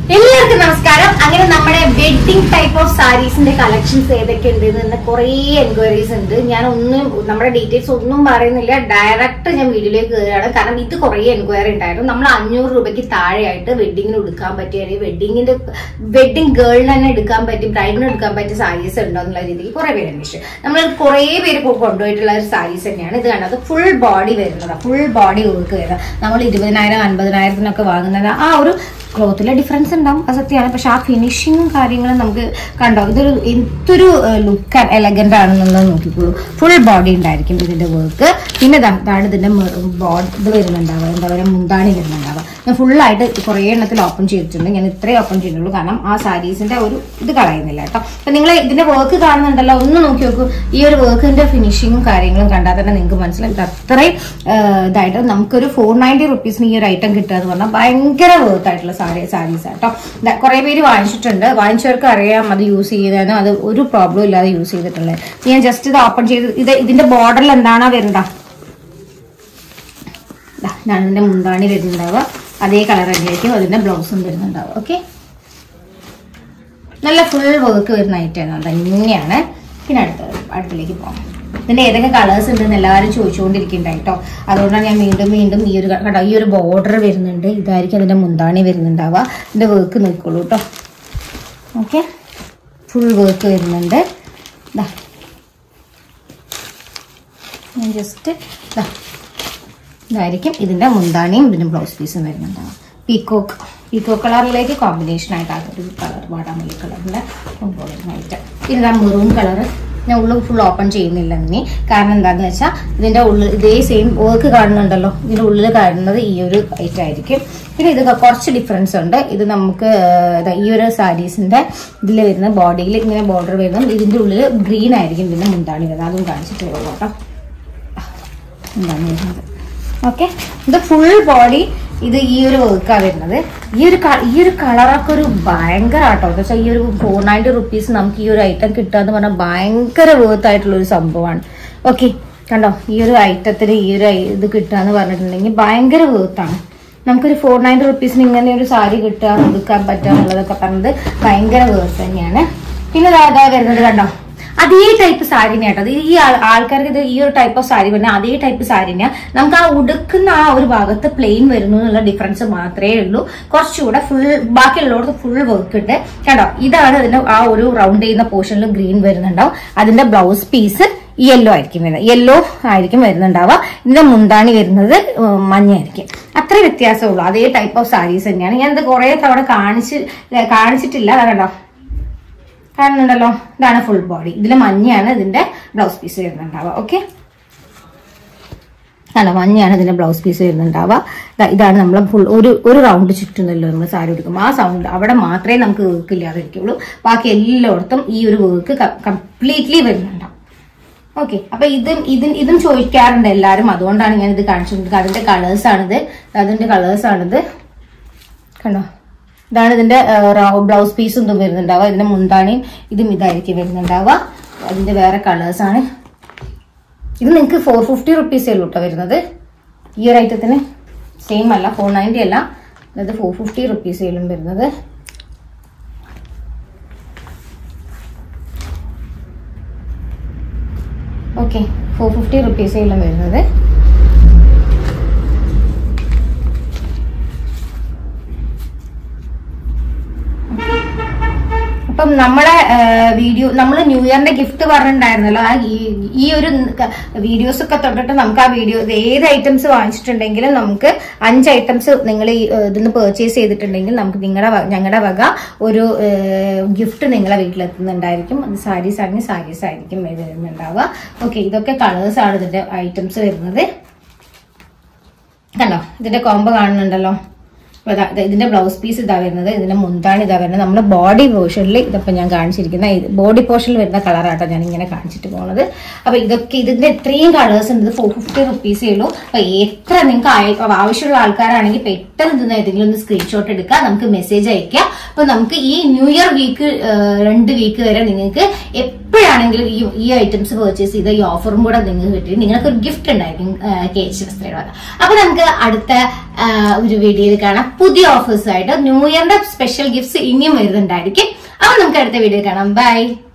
എല്ലാവർക്കും നമസ്കാരം അങ്ങനെ നമ്മുടെ വെഡിങ് ടൈപ്പ് ഓഫ് സാരീസിന്റെ കളക്ഷൻസ് ഏതൊക്കെ ഉണ്ട് എന്ന് കുറെ എൻക്വയറീസ് ഉണ്ട് ഞാൻ ഒന്നും നമ്മുടെ ഡീറ്റെയിൽസ് ഒന്നും പറയുന്നില്ല ഡയറക്റ്റ് ഞാൻ വീഡിയോയിലേക്ക് കയറുകയാണ് കാരണം ഇത് കുറെ എൻക്വയറി ഉണ്ടായിരുന്നു നമ്മൾ അഞ്ഞൂറ് രൂപയ്ക്ക് താഴെയായിട്ട് വെഡിങ്ങിന് എടുക്കാൻ പറ്റിയ അല്ലെങ്കിൽ വെഡിങ്ങിന്റെ വെഡിങ് ഗേളിന് തന്നെ എടുക്കാൻ പറ്റി ബ്രൈഡിന് എടുക്കാൻ പറ്റിയ സാരീസ് ഉണ്ടോ എന്നുള്ള രീതിയിൽ കുറെ പേര് അന്വേഷിച്ചു നമ്മൾ കുറെ പേര് കൊ- കൊണ്ടുപോയിട്ടുള്ള ഒരു സാരീസ് തന്നെയാണ് ഇത് കണ്ടത് ഫുൾ ബോഡി വരുന്നതാണ് ഫുൾ ബോഡി വർക്ക് വരുന്നത് നമ്മൾ ഇരുപതിനായിരം അൻപതിനായിരത്തിനൊക്കെ വാങ്ങുന്നത് ആ ഒരു ക്ലോത്തിലെ ഡിഫറൻസ് ഉണ്ടാവും അത് സത്യമാണ് പക്ഷെ ആ ഫിനിഷിങ്ങും കാര്യങ്ങളും നമുക്ക് കണ്ടോ ഇതൊരു എന്തൊരു ലുക്ക് എലഗന്റ് ആണെന്നുള്ളത് നോക്കിക്കോളൂ ഫുൾ ബോഡി ഉണ്ടായിരിക്കും ഇതിന്റെ വർക്ക് പിന്നെ ദാ- ഇതാണ് ഇതിന്റെ ബോഡി ഇത് വരുന്നുണ്ടാവുക എന്താ പറയുക മുന്താണി വരുന്നുണ്ടാവുക ഞാൻ ഫുള്ളായിട്ട് കുറേ എണ്ണത്തിൽ ഓപ്പൺ ചെയ്തിട്ടുണ്ട് ഞാൻ ഇത്രയും ഓപ്പൺ ചെയ്തിട്ടുള്ളൂ കാരണം ആ സാരീസിന്റെ ഒരു ഇത് കളയുന്നില്ല കേട്ടോ അപ്പൊ നിങ്ങൾ ഇതിന്റെ വർക്ക് കാണുന്നുണ്ടല്ലോ ഒന്ന് നോക്കി നോക്കൂ ഈ ഒരു വർക്കിന്റെ ഫിനിഷിങ്ങും കാര്യങ്ങളും കണ്ടാൽ തന്നെ നിങ്ങൾക്ക് മനസ്സിലാവും ഇത് അത്രയും ആ, ഇതായിട്ട് നമുക്കൊരു ഫോർ നയൻറ്റി റുപ്പീസിന് ഈ ഒരു ഐറ്റം കിട്ടുക എന്ന് പറഞ്ഞാൽ ഭയങ്കര വർത്ത് ആയിട്ടുള്ള സാരി സാരീസ് കേട്ടോ ദാ കുറെ പേര് വാങ്ങിച്ചിട്ടുണ്ട് വാങ്ങിച്ചവർക്ക് അറിയാം അത് യൂസ് ചെയ്തതിന് അത് ഒരു പ്രോബ്ലം ഇല്ലാതെ യൂസ് ചെയ്തിട്ടുള്ളത് ഞാൻ ജസ്റ്റ് ഇത് ഓപ്പൺ ചെയ്ത് ഇത് ഇതിന്റെ ബോർഡറിൽ എന്താണോ വരണ്ട ദാ, ഇതാണ് ഇതിന്റെ മുന്താണി വരുന്നുണ്ടാവുക അതേ കളർ തന്നെയായിരിക്കും അതിന്റെ ബ്ലൗസും വരുന്നുണ്ടാവുക ഓക്കെ നല്ല ഫുൾ വർക്ക് വരുന്ന ഐറ്റം തന്നെയാണ് പിന്നെ അടുത്ത അടുത്തിലേക്ക് പോകാം ഇതിന്റെ ഏതൊക്കെ കളേഴ്സ് ഉണ്ടെന്ന് എല്ലാവരും ചോദിച്ചുകൊണ്ടിരിക്കുന്നുണ്ടായി കേട്ടോ അതുകൊണ്ടാണ് ഞാൻ വീണ്ടും വീണ്ടും ഈ ഒരു കണ്ടോ ഈ ഒരു ബോർഡർ വരുന്നുണ്ട് ഇതായിരിക്കും അതിന്റെ മുന്താണി വരുന്നുണ്ടാവുക ഇതിന്റെ വർക്ക് നോക്കിക്കോളൂ കേട്ടോ ഓക്കെ ഫുൾ വർക്ക് വരുന്നുണ്ട് ദാ ഞാൻ ജസ്റ്റ് ദാ ഇതായിരിക്കും ഇതിന്റെ മുന്താണിയും ഇതിന്റെ ബ്ലൗസ് പീസും വരുന്നുണ്ടാവും പീക്കോക്ക് പീക്കോക്ക് കളറിലേക്ക് കോമ്പിനേഷൻ ആയിട്ട് അതൊരു കളർ വാടാമല്ലി കളറിന്റെ ആയിട്ട് ഇതാ മെറൂൺ കളർ ഞാൻ ഉള്ളിൽ ഫുൾ ഓപ്പൺ ചെയ്യുന്നില്ല ഇനി കാരണം എന്താന്ന് വെച്ചാൽ ഇതിന്റെ ഉള്ളിൽ ഇതേ സെയിം വർക്ക് കാണുന്നുണ്ടല്ലോ ഇതിന്റെ ഉള്ളിൽ കാണുന്നത് ഈ ഒരു ഐറ്റം ആയിരിക്കും പിന്നെ ഇത് കുറച്ച് ഡിഫറൻസ് ഉണ്ട് ഇത് നമുക്ക് ആ, ദാ ഈ ഒരു സാരീസിന്റെ ഇതിൽ വരുന്ന ബോഡിയിൽ ഇങ്ങനെ ബോർഡർ വരുന്നത് ഇതിന്റെ ഉള്ളിൽ ഗ്രീൻ ആയിരിക്കും ഇതിന്റെ മുന്താണി വരുന്നത് അതും കാണിച്ചിട്ട് പോകും കേട്ടോ എന്താണ് വരുന്നത് ഓക്കെ ഇത് ഫുൾ ബോഡി ഇത് ഈ ഒരു വർക്കാണ് വരുന്നത് ഈ ഒരു ക- ഈ ഒരു കളറൊക്കെ ഒരു ഭയങ്കര ആട്ടോ എന്ന് വെച്ചാൽ ഈ ഒരു ഫോർ നയൻറ്റി റുപ്പീസ് നമുക്ക് ഈ ഒരു ഐറ്റം കിട്ടുക എന്ന് പറഞ്ഞാൽ ഭയങ്കര വേർത്ത് ആയിട്ടുള്ള ഒരു സംഭവമാണ് ഓക്കെ കണ്ടോ ഈ ഒരു ഐറ്റത്തിന് ഈ ഒരു ഐ- ഇത് കിട്ടുക എന്ന് പറഞ്ഞിട്ടുണ്ടെങ്കിൽ ഭയങ്കര വേർത്താണ് നമുക്കൊരു ഫോർ നയൻറ്റി റുപ്പീസിന് ഇങ്ങനെ ഒരു സാരി കിട്ടുക എടുക്കാൻ പറ്റുക എന്നുള്ളതൊക്കെ പറഞ്ഞത് ഭയങ്കര വേർത്ത് തന്നെയാണ് പിന്നെ ദാ ദാ വരുന്നത് കണ്ടോ അതേ ടൈപ്പ് സാരിനെ കേട്ടോ അത് ഈ ആൾ- ആൾക്കാർക്ക് ഇത് ഈ ഒരു ടൈപ്പ് ഓഫ് സാരി പറഞ്ഞാൽ അതേ ടൈപ്പ് സാരിനെ നമുക്ക് ആ ഉടുക്കുന്ന ആ ഒരു ഭാഗത്ത് പ്ലെയിൻ വരുന്നു എന്നുള്ള ഡിഫറൻസ് മാത്രമേ ഉള്ളൂ കുറച്ചുകൂടെ ഫുൾ ബാക്കിയുള്ളവർക്ക് ഫുൾ വർക്ക് ഉണ്ട് കേട്ടോ ഇതാണ് ഇതിന്റെ ആ ഒരു റൗണ്ട് ചെയ്യുന്ന പോർഷനിൽ ഗ്രീൻ വരുന്നുണ്ടാവും അതിന്റെ ബ്ലൗസ് പീസ് യെല്ലോ ആയിരിക്കും വരുന്നത് യെല്ലോ ആയിരിക്കും വരുന്നുണ്ടാവുക ഇതിന്റെ മുന്താണി വരുന്നത് ഉം, മഞ്ഞയായിരിക്കും അത്ര വ്യത്യാസമുള്ളൂ അതേ ടൈപ്പ് ഓഫ് സാരീസ് തന്നെയാണ് ഞാൻ ഇത് കുറെ തവണ കാണിച്ച് കാണിച്ചിട്ടില്ല അതാ കണ്ടോ കാണുന്നുണ്ടല്ലോ ഇതാണ് ഫുൾ ബോഡി ഇതിൽ മഞ്ഞയാണ് ഇതിന്റെ ബ്ലൗസ് പീസ് വരുന്നുണ്ടാവുക ഓക്കെ അല്ല മഞ്ഞയാണ് ഇതിന്റെ ബ്ലൗസ് പീസ് വരുന്നുണ്ടാവുക ദാ ഇതാണ് നമ്മൾ ഫുൾ ഒരു ഒരു റൗണ്ട് ചുറ്റുന്നല്ലോ നമ്മൾ സാരി എടുക്കുമ്പോൾ ആ സൗണ്ട് അവിടെ മാത്രമേ നമുക്ക് വർക്ക് ഇല്ലാതിരിക്കുള്ളൂ ബാക്കി എല്ലായിടത്തും ഈ ഒരു വർക്ക് കംപ്ലീറ്റ്ലി വരുന്നുണ്ടാവും ഓക്കെ അപ്പൊ ഇതും ഇതും ഇതും ചോദിക്കാറുണ്ട് എല്ലാവരും അതുകൊണ്ടാണ് ഞാൻ ഇത് കാണിച്ചിട്ടുണ്ട് അതിന്റെ കളേഴ്സ് ആണിത് അതിന്റെ കളേഴ്സ് ആണിത് കണ്ടോ ഇതാണ് ഇതിന്റെ ബ്ലൗസ് പീസും ഇതും വരുന്നുണ്ടാവുക ഇതിന്റെ മുന്താണിയും ഇതും ഇതായിരിക്കും വരുന്നുണ്ടാവുക അതിന്റെ വേറെ കളേഴ്സ് ആണ് ഇത് നിങ്ങൾക്ക് ഫോർ ഫിഫ്റ്റി റുപ്പീസേ ഉള്ളൂ കേട്ടോ വരുന്നത് ഈ ഒരു ഐറ്റത്തിന് സെയിം അല്ല ഫോർ നയൻറ്റി അല്ല ഇത് ഫോർ ഫിഫ്റ്റി റുപ്പീസേലും വരുന്നത് ഓക്കെ ഫോർ ഫിഫ്റ്റി റുപ്പീസേലും വരുന്നത് അപ്പം നമ്മളെ വീഡിയോ നമ്മൾ ന്യൂ ഇയറിന്റെ ഗിഫ്റ്റ് പറഞ്ഞിട്ടുണ്ടായിരുന്നല്ലോ ആ ഈ- ഈ ഒരു വീഡിയോസ് ഒക്കെ തൊട്ടിട്ട് നമുക്ക് ആ വീഡിയോ ഏത് ഐറ്റംസ് വാങ്ങിച്ചിട്ടുണ്ടെങ്കിലും നമുക്ക് അഞ്ച് ഐറ്റംസ് നിങ്ങൾ ഈ ഏഹ്, ഇതിന്ന് പർച്ചേസ് ചെയ്തിട്ടുണ്ടെങ്കിൽ നമുക്ക് നിങ്ങളുടെ ഞങ്ങളുടെ വക ഒരു ഗിഫ്റ്റ് നിങ്ങളെ വീട്ടിലെത്തുന്നുണ്ടായിരിക്കും അത് സാരീസ് ആണെങ്കിൽ സാരീസ് ആയിരിക്കും വരുന്നുണ്ടാവുക ഓക്കെ ഇതൊക്കെ കളേഴ്സ് ആണ് ഇതിന്റെ ഐറ്റംസ് വരുന്നത് കണ്ടോ ഇതിന്റെ കോംബോ കാണുന്നുണ്ടല്ലോ അപ്പൊ ദാ- ദാ ഇതിന്റെ ബ്ലൗസ് പീസ് ഇതാ വരുന്നത് ഇതിന്റെ മുന്താണ് ഇതാ വരുന്നത് നമ്മുടെ ബോഡി പോർഷനിൽ ഇതിപ്പോ ഞാൻ കാണിച്ചിരിക്കുന്ന ബോഡി പോർഷനിൽ വരുന്ന കളറാട്ടോ ഞാൻ ഇങ്ങനെ കാണിച്ചിട്ട് പോണത് അപ്പൊ ഇതൊക്കെ ഇതിന്റെ ഇത്രയും കളേഴ്സ് ഉണ്ട് ഇത് ഫോർ ഫിഫ്റ്റി റുപ്പീസേ ഉള്ളൂ അപ്പൊ എത്ര നിങ്ങൾക്ക് ആയ- ആവശ്യമുള്ള ആൾക്കാരാണെങ്കിൽ പെട്ടെന്ന് ഇതിന് ഏതെങ്കിലും ഒന്ന് സ്ക്രീൻഷോട്ട് എടുക്കുക നമുക്ക് മെസ്സേജ് അയക്കുക അപ്പൊ നമുക്ക് ഈ ന്യൂ ഇയർ വീക്ക് രണ്ട് വീക്ക് വരെ നിങ്ങൾക്ക് എപ്പ ഇപ്പോഴാണെങ്കിൽ ഈ ഈ ഐറ്റംസ് പർച്ചേസ് ചെയ്ത ഈ ഓഫറും കൂടെ നിങ്ങൾക്ക് കിട്ടി നിങ്ങൾക്ക് ഒരു ഗിഫ്റ്റ് ഉണ്ടായിരിക്കും കെ എച്ച് വസ്ത്രയുടെ അപ്പൊ നമുക്ക് അടുത്ത ആ, ഒരു വീഡിയോയിൽ കാണാം പുതിയ ഓഫേഴ്സ് ആയിട്ട് ന്യൂ ഇയറിന്റെ സ്പെഷ്യൽ ഗിഫ്റ്റ്സ് ഇനിയും വരുന്നുണ്ടായിരിക്കും അപ്പൊ നമുക്ക് അടുത്ത വീഡിയോ കാണാം ബൈ